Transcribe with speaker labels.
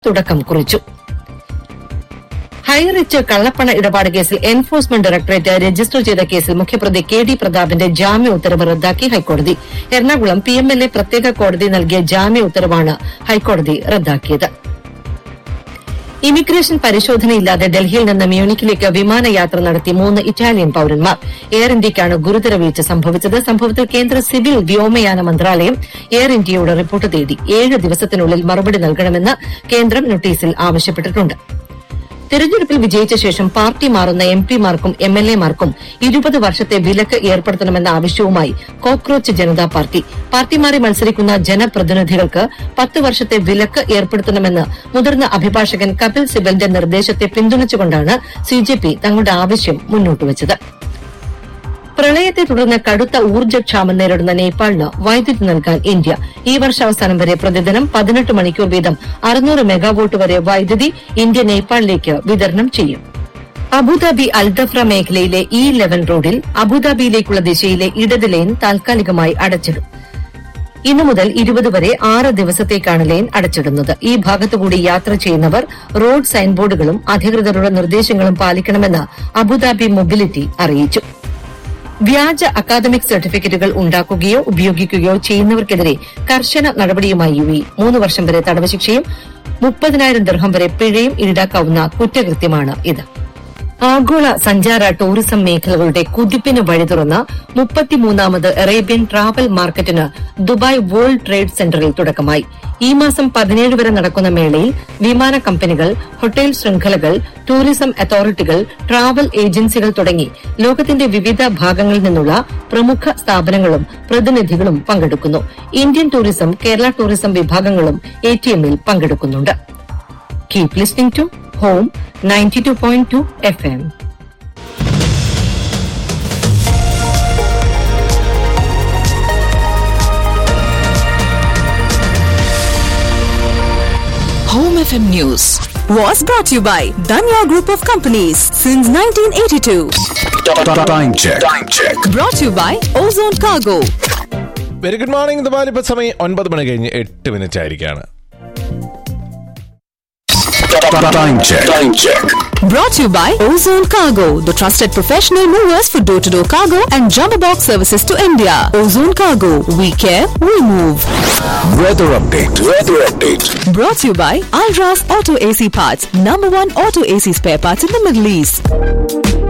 Speaker 1: തുടക്കം കുറിച്ചു ഹൈറിച്ച് കള്ളപ്പണ ഇടപാട് കേസിൽ എൻഫോഴ്സ്മെന്റ് ഡയറക്ടറേറ്റ് രജിസ്റ്റർ ചെയ്ത കേസിൽ മുഖ്യപ്രതി കെ ഡി പ്രതാപന്റെ ജാമ്യ ഉത്തരവ് റദ്ദാക്കി ഹൈക്കോടതി Ernakulam P M L A പ്രത്യേക കോടതി നൽകിയ ജാമ്യ ഉത്തരവാണ് ഹൈക്കോടതി റദ്ദാക്കിയത് ഇമിഗ്രേഷൻ പരിശോധനയില്ലാതെ ഡൽഹിയിൽ നിന്ന് മ്യൂണിക്കിലേക്ക് വിമാനയാത്ര നടത്തി മൂന്ന് ഇറ്റാലിയൻ പൌരന്മാർ എയർ ഇന്ത്യയ്ക്കാണ് ഗുരുതര വീഴ്ച സംഭവിച്ചത് സംഭവത്തിൽ കേന്ദ്ര സിവിൽ വ്യോമയാന മന്ത്രാലയം എയർ ഇന്ത്യയോട് റിപ്പോർട്ട് തേടി ഏഴ് ദിവസത്തിനുള്ളിൽ മറുപടി നൽകണമെന്ന് കേന്ദ്രം നോട്ടീസിൽ ആവശ്യപ്പെട്ടിട്ടുണ്ട് തെരഞ്ഞെടുപ്പിൽ വിജയിച്ച ശേഷം പാർട്ടി മാറുന്ന എം പിമാർക്കും എം എൽ എമാർക്കും ഇരുപത് വർഷത്തെ വിലക്ക് ഏർപ്പെടുത്തണമെന്ന ആവശ്യവുമായി കോക്രോച്ച് ജനതാ പാർട്ടി പാർട്ടി മാറി മത്സരിക്കുന്ന ജനപ്രതിനിധികൾക്ക് പത്ത് വർഷത്തെ വിലക്ക് ഏർപ്പെടുത്തണമെന്ന് മുതിർന്ന അഭിഭാഷകൻ കപിൽ സിബലിന്റെ നിർദ്ദേശത്തെ പിന്തുണച്ചുകൊണ്ടാണ് സിജെപി തങ്ങളുടെ ആവശ്യം മുന്നോട്ടുവച്ചത് പ്രളയത്തെ തുടർന്ന് കടുത്ത ഊർജ്ജക്ഷാമം നേരിടുന്ന നേപ്പാളിന് വൈദ്യുതി നൽകാൻ ഇന്ത്യ ഈ വർഷാവസാനം വരെ പ്രതിദിനം പതിനെട്ട് മണിക്കൂർ വീതം അറുന്നൂറ് മെഗാവോട്ട് വരെ വൈദ്യുതി ഇന്ത്യ നേപ്പാളിലേക്ക് വിതരണം ചെയ്യും അബുദാബി അൽദഫ്ര മേഖലയിലെ ഇ ലെവൻ റോഡിൽ അബുദാബിയിലേക്കുള്ള ദിശയിലെ ഇടത് ലൈൻ താൽക്കാലികമായി അടച്ചിടും ഇന്നു മുതൽ ഇരുപത് വരെ ആറ് ദിവസത്തേക്കാണ് ലൈൻ അടച്ചിടുന്നത് ഈ ഭാഗത്തുകൂടി യാത്ര ചെയ്യുന്നവർ റോഡ് സൈൻ ബോർഡുകളും അധികൃതരുടെ നിർദ്ദേശങ്ങളും പാലിക്കണമെന്ന് അബുദാബി മൊബിലിറ്റി അറിയിച്ചു വ്യാജ അക്കാദമിക് സർട്ടിഫിക്കറ്റുകൾ ഉണ്ടാക്കുകയോ ഉപയോഗിക്കുകയോ ചെയ്യുന്നവർക്കെതിരെ കർശന നടപടിയുമായി യു എ മൂന്ന് വർഷം വരെ തടവ് ശിക്ഷയും മുപ്പതിനായിരം ദർഹം വരെ പിഴയും ഈടാക്കാവുന്ന കുറ്റകൃത്യമാണ് ഇത് ആഗോള സഞ്ചാര ടൂറിസം മേഖലകളുടെ കുതിപ്പിന് വഴി തുറന്ന മുപ്പത്തിമൂന്നാമത് അറേബ്യൻ ട്രാവൽ മാർക്കറ്റിന് ദുബായ് വേൾഡ് ട്രേഡ് സെന്ററിൽ തുടക്കമായി ഈ മാസം പതിനേഴ് വരെ നടക്കുന്ന മേളയിൽ വിമാന കമ്പനികൾ ഹോട്ടൽ ശൃംഖലകൾ ടൂറിസം അതോറിറ്റികൾ ട്രാവൽ ഏജൻസികൾ തുടങ്ങി ലോകത്തിന്റെ വിവിധ ഭാഗങ്ങളിൽ നിന്നുള്ള പ്രമുഖ സ്ഥാപനങ്ങളും പ്രതിനിധികളും പങ്കെടുക്കുന്നു ഇന്ത്യൻ ടൂറിസം കേരള ടൂറിസം വിഭാഗങ്ങളും എടിഎമ്മിൽ പങ്കെടുക്കുന്നുണ്ട് keep listening to home ninety two point two F M
Speaker 2: Home FM News was brought to you by Danya Group of Companies since 1982.
Speaker 3: Time check. Time check.
Speaker 2: Brought to you by Ozone Cargo.
Speaker 4: Very good morning Dubai ഇപ്പൊ സമയം ഒൻപത് മണി കഴിഞ്ഞ് എട്ട് minute ആയിരിക്കാണ്
Speaker 3: Time check. Time check.
Speaker 2: Brought to you by Ozone Cargo, the trusted professional movers for door to door cargo and jumbo box services to India. Ozone Cargo, we care, we move.
Speaker 3: Weather update. Weather update.
Speaker 2: Brought to you by Alras Auto AC Parts, number one auto AC spare parts in the Middle East.